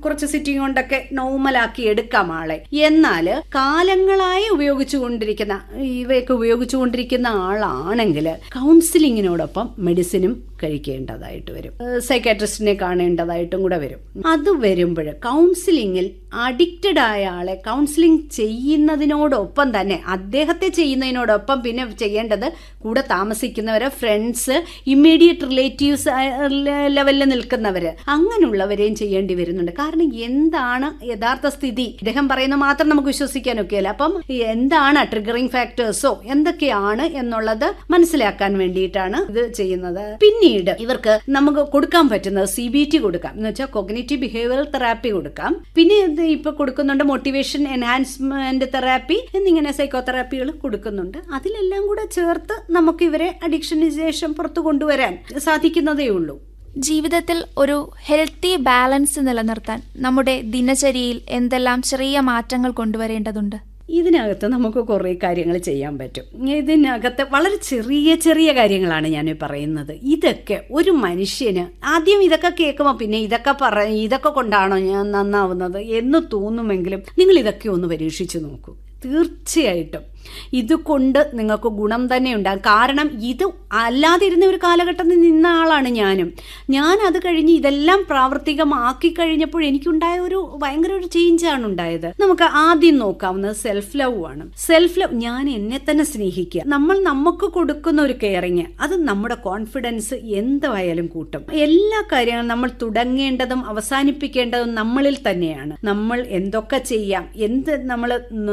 കുറച്ച് സിറ്റിംഗ് കൊണ്ടൊക്കെ നോർമലാക്കി എടുക്കാം ആളെ എന്നാൽ കാലങ്ങളായി ഉപയോഗിച്ചുകൊണ്ടിരിക്കുന്ന ഇവയൊക്കെ ഉപയോഗിച്ചുകൊണ്ടിരിക്കുന്ന ആളാണെങ്കിൽ കൗൺസിലിങ്ങിനോടൊപ്പം മെഡിസിനും കഴിക്കേണ്ടതായിട്ട് വരും സൈക്കാട്രിസ്റ്റിനെ കാണേണ്ടതായിട്ടും കൂടെ വരും അത് വരുമ്പോൾ കൗൺസിലിങ്ങിൽ അഡിക്റ്റഡ് ആയ ആളെ കൗൺസിലിംഗ് ചെയ്യുന്നതിനോടൊപ്പം തന്നെ അദ്ദേഹത്തെ ചെയ്യുന്നതിനോടൊപ്പം പിന്നെ ചെയ്യേണ്ടത് കൂടെ താമസിക്കുന്നവരെ ഫ്രണ്ട്സ് ഇമ്മീഡിയറ്റ് റിലേറ്റീവ്സ് ലെവലിൽ നിൽക്കുന്നവര് അങ്ങനെയുള്ളവരെയും ചെയ്യേണ്ടി വരുന്നുണ്ട് കാരണം എന്താണ് യഥാർത്ഥ സ്ഥിതി ഇദ്ദേഹം പറയുന്നത് മാത്രം നമുക്ക് വിശ്വസിക്കാൻ ഒക്കെയല്ല അപ്പം എന്താണ് ട്രിഗറിംഗ് ഫാക്ടേഴ്സോ എന്തൊക്കെയാണ് എന്നുള്ളത് മനസ്സിലാക്കാൻ വേണ്ടിയിട്ടാണ് ഇത് ചെയ്യുന്നത് പിന്നീട് ഇവർക്ക് നമുക്ക് കൊടുക്കാൻ പറ്റുന്നത് സി ബി ടി കൊടുക്കാം എന്ന് വെച്ചാൽ കൊഗ്നേറ്റീവ് ബിഹേവിയറൽ തെറാപ്പി കൊടുക്കാം പിന്നെ ഇത് ഇപ്പൊ കൊടുക്കുന്നുണ്ട് മോട്ടിവേഷൻ എൻഹാൻസ്മെന്റ് തെറാപ്പി എന്നിങ്ങനെ സൈക്കോ തെറാപ്പികൾ കൊടുക്കുന്നുണ്ട് അതിലെല്ലാം കൂടെ ചേർത്ത് നമുക്ക് ഇവരെ അഡിക്ഷന് ശേഷം പുറത്തു കൊണ്ടുവരാൻ സാധിക്കുന്നതേ ഉള്ളൂ ജീവിതത്തിൽ ഒരു ഹെൽത്തി ബാലൻസ് നിലനിർത്താൻ നമ്മുടെ ദിനചര്യയിൽ എന്തെല്ലാം ചെറിയ മാറ്റങ്ങൾ കൊണ്ടുവരേണ്ടതുണ്ട് ഇതിനകത്ത് നമുക്ക് കുറേ കാര്യങ്ങൾ ചെയ്യാൻ പറ്റും ഇതിനകത്ത് വളരെ ചെറിയ ചെറിയ കാര്യങ്ങളാണ് ഞാൻ പറയുന്നത് ഇതൊക്കെ ഒരു മനുഷ്യന് ആദ്യം ഇതൊക്കെ കേൾക്കുമ്പോൾ പിന്നെ ഇതൊക്കെ പറ ഇതൊക്കെ കൊണ്ടാണോ ഞാൻ നന്നാവുന്നത് എന്ന് തോന്നുമെങ്കിലും നിങ്ങൾ ഇതൊക്കെ ഒന്ന് പരീക്ഷിച്ച് നോക്കൂ തീർച്ചയായിട്ടും ഇതുകൊണ്ട് നിങ്ങൾക്ക് ഗുണം തന്നെ ഉണ്ടാകും കാരണം ഇത് അല്ലാതിരുന്ന ഒരു കാലഘട്ടത്തിൽ നിന്ന ആളാണ് ഞാനും ഞാൻ അത് കഴിഞ്ഞ് ഇതെല്ലാം പ്രാവർത്തികമാക്കി കഴിഞ്ഞപ്പോൾ എനിക്കുണ്ടായ ഒരു ഭയങ്കര ഒരു ചേഞ്ചാണ് ഉണ്ടായത് നമുക്ക് ആദ്യം നോക്കാവുന്നത് സെൽഫ് ലവ് ആണ് സെൽഫ് ലവ് ഞാൻ എന്നെ തന്നെ സ്നേഹിക്കുക നമ്മൾ നമുക്ക് കൊടുക്കുന്ന ഒരു കെയറിങ് അത് നമ്മുടെ കോൺഫിഡൻസ് എന്തായാലും കൂട്ടും എല്ലാ കാര്യങ്ങളും നമ്മൾ തുടങ്ങേണ്ടതും അവസാനിപ്പിക്കേണ്ടതും നമ്മളിൽ തന്നെയാണ് നമ്മൾ എന്തൊക്കെ ചെയ്യാം എന്ത് നമ്മൾ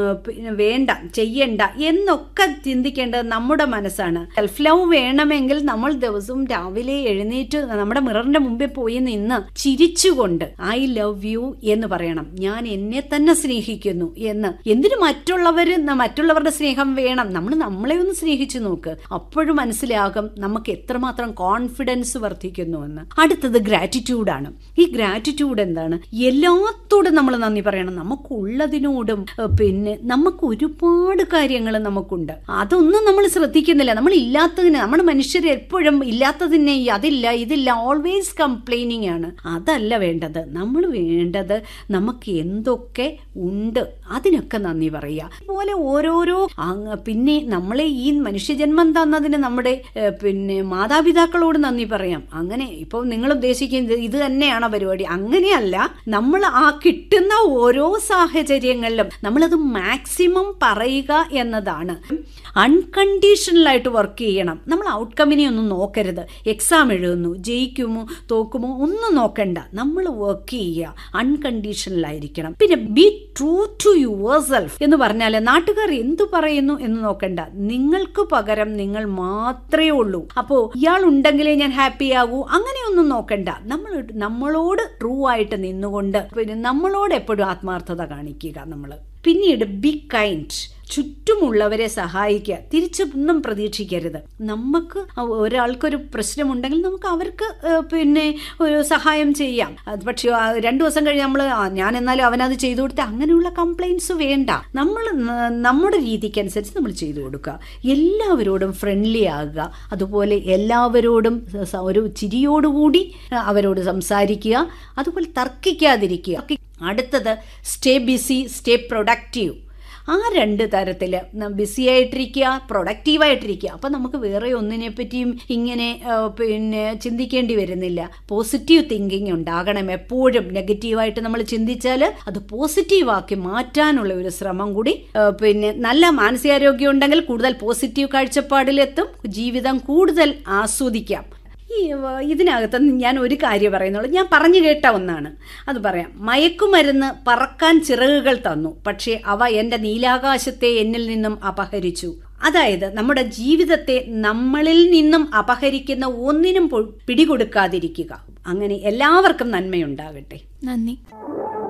വേണ്ട ചെയ്യണ്ട എന്നൊക്കെ ചിന്തിക്കേണ്ടത് നമ്മുടെ മനസ്സാണ് സെൽഫ് ലവ് വേണമെങ്കിൽ നമ്മൾ ദിവസവും രാവിലെ എഴുന്നേറ്റ് നമ്മുടെ മിററിന്റെ മുമ്പിൽ പോയി നിന്ന് ചിരിച്ചുകൊണ്ട് ഐ ലവ് യു എന്ന് പറയണം ഞാൻ എന്നെ തന്നെ സ്നേഹിക്കുന്നു എന്ന് എന്തിനു മറ്റുള്ളവര് മറ്റുള്ളവരുടെ സ്നേഹം വേണം നമ്മൾ നമ്മളെ ഒന്ന് സ്നേഹിച്ചു നോക്ക് അപ്പോഴും മനസ്സിലാകും നമുക്ക് എത്രമാത്രം കോൺഫിഡൻസ് വർദ്ധിക്കുന്നു എന്ന് അടുത്തത് ഗ്രാറ്റിറ്റ്യൂഡാണ് ഈ ഗ്രാറ്റിറ്റ്യൂഡ് എന്താണ് എല്ലാത്തോടും നമ്മൾ നന്ദി പറയണം നമുക്കുള്ളതിനോടും പിന്നെ നമുക്ക് ഒരുപാട് കാര്യങ്ങൾ നമുക്കുണ്ട് അതൊന്നും നമ്മൾ ശ്രദ്ധിക്കുന്നില്ല നമ്മൾ ഇല്ലാത്തതിന് നമ്മുടെ മനുഷ്യർ എപ്പോഴും ഇല്ലാത്തതിനെ അതില്ല ഇതില്ല ഓൾവേസ് കംപ്ലൈനിങ് ആണ് അതല്ല വേണ്ടത് നമ്മൾ വേണ്ടത് നമുക്ക് എന്തൊക്കെ ഉണ്ട് അതിനൊക്കെ നന്ദി പറയുക അതുപോലെ ഓരോരോ പിന്നെ നമ്മളെ ഈ മനുഷ്യജന്മം തന്നതിന് നമ്മുടെ പിന്നെ മാതാപിതാക്കളോട് നന്ദി പറയാം അങ്ങനെ ഇപ്പോൾ നിങ്ങൾ ഉദ്ദേശിക്കുന്നത് ഇത് തന്നെയാണോ പരിപാടി അങ്ങനെയല്ല നമ്മൾ ആ കിട്ടുന്ന ഓരോ സാഹചര്യങ്ങളിലും നമ്മളത് മാക്സിമം പറയുക എന്നതാണ് അൺകണ്ടീഷണലായിട്ട് വർക്ക് ചെയ്യണം നമ്മൾ ഔട്ട്കമ്മിനെ ഒന്നും നോക്കരുത് എക്സാം എഴുതുന്നു ജയിക്കുമോ തോക്കുമോ ഒന്നും നോക്കണ്ട നമ്മൾ വർക്ക് ചെയ്യുക അൺകണ്ടീഷണലായിരിക്കണം പിന്നെ be true to yourself എന്ന് പറഞ്ഞാൽ നാട്ടുകാർ എന്തു പറയുന്നു എന്ന് നോക്കണ്ട നിങ്ങൾക്ക് പകരം നിങ്ങൾ മാത്രമേ ഉള്ളൂ അപ്പോൾ ഇയാൾ ഉണ്ടെങ്കിലേ ഞാൻ ഹാപ്പി ആകൂ അങ്ങനെയൊന്നും നോക്കണ്ട നമ്മൾ നമ്മളോട് ട്രൂ ആയിട്ട് നിന്നുകൊണ്ട് പിന്നെ നമ്മളോട് എപ്പോഴും ആത്മാർത്ഥത കാണിക്കുക നമ്മൾ പിന്നീട് ബി കൈൻഡ് ചുറ്റുമുള്ളവരെ സഹായിക്കുക തിരിച്ചൊന്നും പ്രതീക്ഷിക്കരുത് നമുക്ക് ഒരാൾക്കൊരു പ്രശ്നമുണ്ടെങ്കിൽ നമുക്ക് അവർക്ക് പിന്നെ ഒരു സഹായം ചെയ്യാം പക്ഷേ രണ്ടു ദിവസം കഴിഞ്ഞ് നമ്മൾ ഞാൻ എന്നാലും അവനത് ചെയ്തു കൊടുത്ത അങ്ങനെയുള്ള കംപ്ലൈൻസ് വേണ്ട നമ്മൾ നമ്മുടെ രീതിക്കനുസരിച്ച് നമ്മൾ ചെയ്തു കൊടുക്കുക എല്ലാവരോടും ഫ്രണ്ട്ലി ആകുക അതുപോലെ എല്ലാവരോടും ഒരു ചിരിയോടുകൂടി അവരോട് സംസാരിക്കുക അതുപോലെ തർക്കിക്കാതിരിക്കുക അടുത്തത് സ്റ്റേ ബിസി സ്റ്റേ പ്രൊഡക്റ്റീവ് ആ രണ്ട് തരത്തിൽ ബിസി ആയിട്ടിരിക്കുക പ്രൊഡക്റ്റീവായിട്ടിരിക്കുക അപ്പം നമുക്ക് വേറെ ഒന്നിനെ പറ്റിയും ഇങ്ങനെ പിന്നെ ചിന്തിക്കേണ്ടി വരുന്നില്ല പോസിറ്റീവ് തിങ്കിങ് ഉണ്ടാകണം എപ്പോഴും നെഗറ്റീവായിട്ട് നമ്മൾ ചിന്തിച്ചാൽ അത് പോസിറ്റീവാക്കി മാറ്റാനുള്ള ഒരു ശ്രമം കൂടി പിന്നെ നല്ല മാനസികാരോഗ്യം ഉണ്ടെങ്കിൽ കൂടുതൽ പോസിറ്റീവ് കാഴ്ചപ്പാടിലെത്തും ജീവിതം കൂടുതൽ ആസ്വദിക്കാം ഈ ഇതിനകത്ത് ഞാൻ ഒരു കാര്യം പറയുന്നുള്ളൂ ഞാൻ പറഞ്ഞു കേട്ട ഒന്നാണ് അത് പറയാം മയക്കുമരുന്ന് പറക്കാൻ ചിറകുകൾ തന്നു പക്ഷേ അവ എൻ്റെ നീലാകാശത്തെ എന്നിൽ നിന്നും അപഹരിച്ചു അതായത് നമ്മുടെ ജീവിതത്തെ നമ്മളിൽ നിന്നും അപഹരിക്കുന്ന ഒന്നിനും പിടികൊടുക്കാതിരിക്കുക അങ്ങനെ എല്ലാവർക്കും നന്മയുണ്ടാകട്ടെ നന്ദി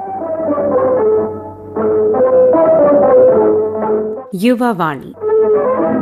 യുവവാണി